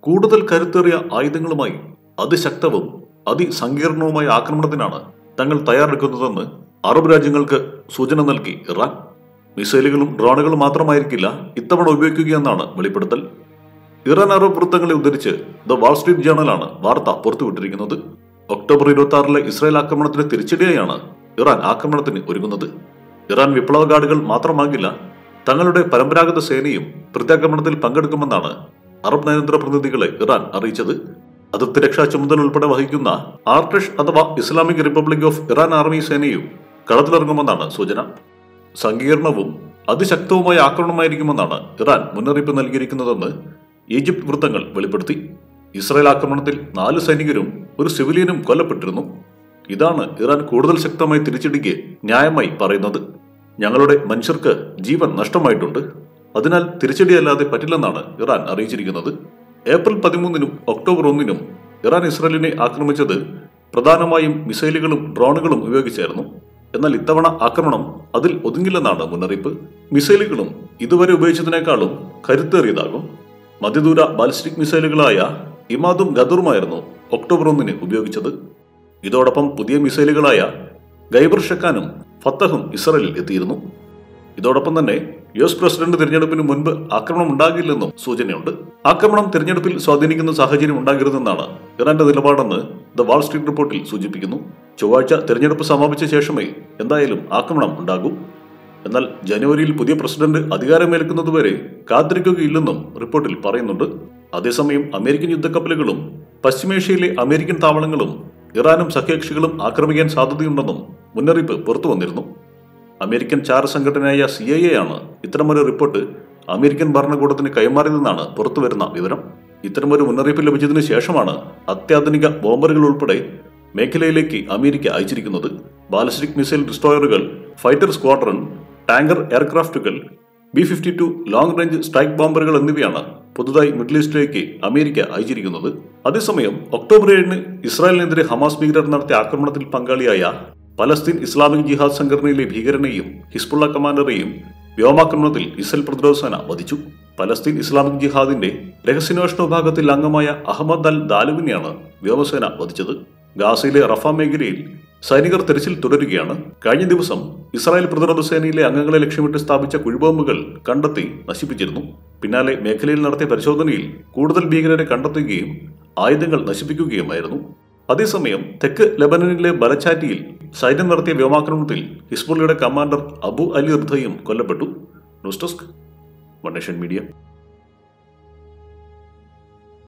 കൂടുതൽ കരുത്തേറിയ ആയുധങ്ങളുമായി അതിശക്തവും അതിസങ്കീർണവുമായ ആക്രമണത്തിനാണ് തങ്ങൾ തയ്യാറെടുക്കുന്നതെന്ന് അറബ് രാജ്യങ്ങൾക്ക് സൂചന നൽകി ഇറാൻ മിസൈലുകളും ഡ്രോണുകളും മാത്രമായിരിക്കില്ല ഇത്തവണ ഉപയോഗിക്കുകയെന്നാണ് വെളിപ്പെടുത്തൽ ഇറാൻ അറബ് വൃത്തങ്ങളെ ഉദ്ധരിച്ച് ദ വാൾ സ്ട്രീറ്റ് ജേണലാണ് വാർത്ത പുറത്തുവിട്ടിരിക്കുന്നത് ഒക്ടോബർ ഇരുപത്തി ആറിലെ ഇസ്രായേൽ ആക്രമണത്തിന് തിരിച്ചടിയായാണ് ഇറാൻ ആക്രമണത്തിന് ഒരുങ്ങുന്നത് ഇറാൻ വിപ്ലവ ഗാർഡുകൾ മാത്രമാകില്ല തങ്ങളുടെ പരമ്പരാഗത സേനയും പ്രത്യാക്രമണത്തിൽ പങ്കെടുക്കുമെന്നാണ് അറബ് നയതന്ത്ര പ്രതിനിധികളെ ഇറാൻ അറിയിച്ചത് അതിർത്തി രക്ഷാ ചുമതല ഉൾപ്പെടെ വഹിക്കുന്ന ആർട്ടഷ് അഥവാ Islamic Republic of Iran army സേനയും കളത്തിലിറങ്ങുമെന്നാണ് സൂചന സങ്കീർണവും അതിശക്തവുമായ ആക്രമണമായിരിക്കുമെന്നാണ് ഇറാൻ മുന്നറിയിപ്പ് നൽകിയിരിക്കുന്നതെന്ന് ഈജിപ്ത് വൃത്തങ്ങൾ വെളിപ്പെടുത്തി ഇസ്രായേൽ ആക്രമണത്തിൽ നാല് സൈനികരും ഒരു സിവിലിയനും കൊല്ലപ്പെട്ടിരുന്നു ഇതാണ് ഇറാൻ കൂടുതൽ ശക്തമായി തിരിച്ചടിക്ക് ന്യായമായി പറയുന്നത് ഞങ്ങളുടെ മനുഷ്യർക്ക് ജീവൻ നഷ്ടമായിട്ടുണ്ട് അതിനാൽ തിരിച്ചടിയല്ലാതെ പറ്റില്ലെന്നാണ് ഇറാൻ അറിയിച്ചിരിക്കുന്നത് ഏപ്രിൽ പതിമൂന്നിനും ഒക്ടോബർ ഒന്നിനും ഇറാൻ ഇസ്രായേലിനെ ആക്രമിച്ചത് പ്രധാനമായും മിസൈലുകളും ഡ്രോണുകളും ഉപയോഗിച്ചായിരുന്നു എന്നാൽ ഇത്തവണ ആക്രമണം അതിൽ ഒതുങ്ങില്ലെന്നാണ് മുന്നറിയിപ്പ് മിസൈലുകളും ഇതുവരെ ഉപയോഗിച്ചതിനേക്കാളും കരുത്തേറിയതാകും മധ്യദൂര ബാലിസ്റ്റിക് മിസൈലുകളായ ഇമാദും ഗദറുമായിരുന്നു ഒക്ടോബർ ഒന്നിന് ഉപയോഗിച്ചത് ഇതോടൊപ്പം പുതിയ മിസൈലുകളായ ഗൈബർ ഷക്കാനും ഫത്തഹും ഇസ്രയേലിൽ എത്തിയിരുന്നു ഇതോടൊപ്പം തന്നെ യു എസ് പ്രസിഡന്റ് തിരഞ്ഞെടുപ്പിന് മുൻപ് ആക്രമണം ഉണ്ടാകില്ലെന്നും സൂചനയുണ്ട് ആക്രമണം തിരഞ്ഞെടുപ്പിൽ സ്വാധീനിക്കുന്ന സാഹചര്യം ഉണ്ടാകരുതെന്നാണ് ഇറാന്റെ നിലപാടെന്ന് ദ വാൾ സ്ട്രീറ്റ് റിപ്പോർട്ടിൽ സൂചിപ്പിക്കുന്നു ചൊവ്വാഴ്ച തിരഞ്ഞെടുപ്പ് സമാപിച്ച ശേഷമേ എന്തായാലും ആക്രമണം ഉണ്ടാകൂ എന്നാൽ ജനുവരിയിൽ പുതിയ പ്രസിഡന്റ് അധികാരമേൽക്കുന്നതുവരെ കാത്തിരിക്കുകയില്ലെന്നും റിപ്പോർട്ടിൽ പറയുന്നുണ്ട് അതേസമയം അമേരിക്കൻ യുദ്ധക്കപ്പലുകളും പശ്ചിമേഷ്യയിലെ അമേരിക്കൻ താവളങ്ങളും ഇറാനും സഖ്യകക്ഷികളും ആക്രമിക്കാൻ സാധ്യതയുണ്ടെന്നും മുന്നറിയിപ്പ് പുറത്തു വന്നിരുന്നു അമേരിക്കൻ ചാര സംഘടനയായ സി ഐ എ ആണ് ഇത്തരമൊരു റിപ്പോർട്ട് അമേരിക്കൻ ഭരണകൂടത്തിന് കൈമാറിയതെന്നാണ് പുറത്തുവരുന്ന വിവരം ഇത്തരമൊരു മുന്നറിയിപ്പ് ലഭിച്ചതിനു ശേഷമാണ് അത്യാധുനിക ബോംബറുകൾ ഉൾപ്പെടെ മേഖലയിലേക്ക് അമേരിക്ക അയച്ചിരിക്കുന്നത് ബാലിസ്റ്റിക് മിസൈൽ ഡിസ്ട്രോയറുകൾ ഫൈറ്റർ സ്ക്വാഡ്രൺ ടാങ്കർ എയർക്രാഫ്റ്റുകൾ B fifty two long range strike ബോംബറുകൾ എന്നിവയാണ് പുതുതായി മിഡിൽ ഈസ്റ്റിലേക്ക് അമേരിക്ക അയച്ചിരിക്കുന്നത് അതേസമയം ഒക്ടോബർ ഏഴിന് ഇസ്രായേലിനെതിരെ ഹമാസ് ഭീകരർ നടത്തിയ ആക്രമണത്തിൽ പങ്കാളിയായ പലസ്തീൻ ഇസ്ലാമിക് ജിഹാദ് സംഘടനയിലെ ഭീകരനെയും ഹിസ്ബുള്ള കമാൻഡറെയും വ്യോമാക്രമണത്തിൽ ഇസ്രയേൽ പ്രതിരോധ സേന വധിച്ചു പലസ്തീൻ ഇസ്ലാമിക് ജിഹാദിന്റെ രഹസ്യാന്വേഷണ വിഭാഗത്തിൽ അംഗമായ അഹമ്മദ് അൽ ദാലുവിനെയാണ് വ്യോമസേന വധിച്ചത് ഗാസയിലെ റഫ മേഖലയിൽ സൈനികർ തെരച്ചിൽ തുടരുകയാണ് കഴിഞ്ഞ ദിവസം ഇസ്രായേൽ പ്രതിരോധ സേനയിലെ അംഗങ്ങളെ ലക്ഷ്യമിട്ട് സ്ഥാപിച്ച കുഴിബോംബുകൾ കണ്ടെത്തി നശിപ്പിച്ചിരുന്നു പിന്നാലെ മേഖലയിൽ നടത്തിയ പരിശോധനയിൽ കൂടുതൽ ഭീകരരെ കണ്ടെത്തുകയും ആയുധങ്ങൾ നശിപ്പിക്കുകയുമായിരുന്നു അതേസമയം തെക്ക് ലെബനനിലെ ബലച്ചാറ്റിയിൽ സൈന്യം നടത്തിയ വ്യോമാക്രമണത്തിൽ ഹിസ്ബുള്ളയുടെ കമാൻഡർ അബു അലി റിധയും കൊല്ലപ്പെട്ടു news desk one nation media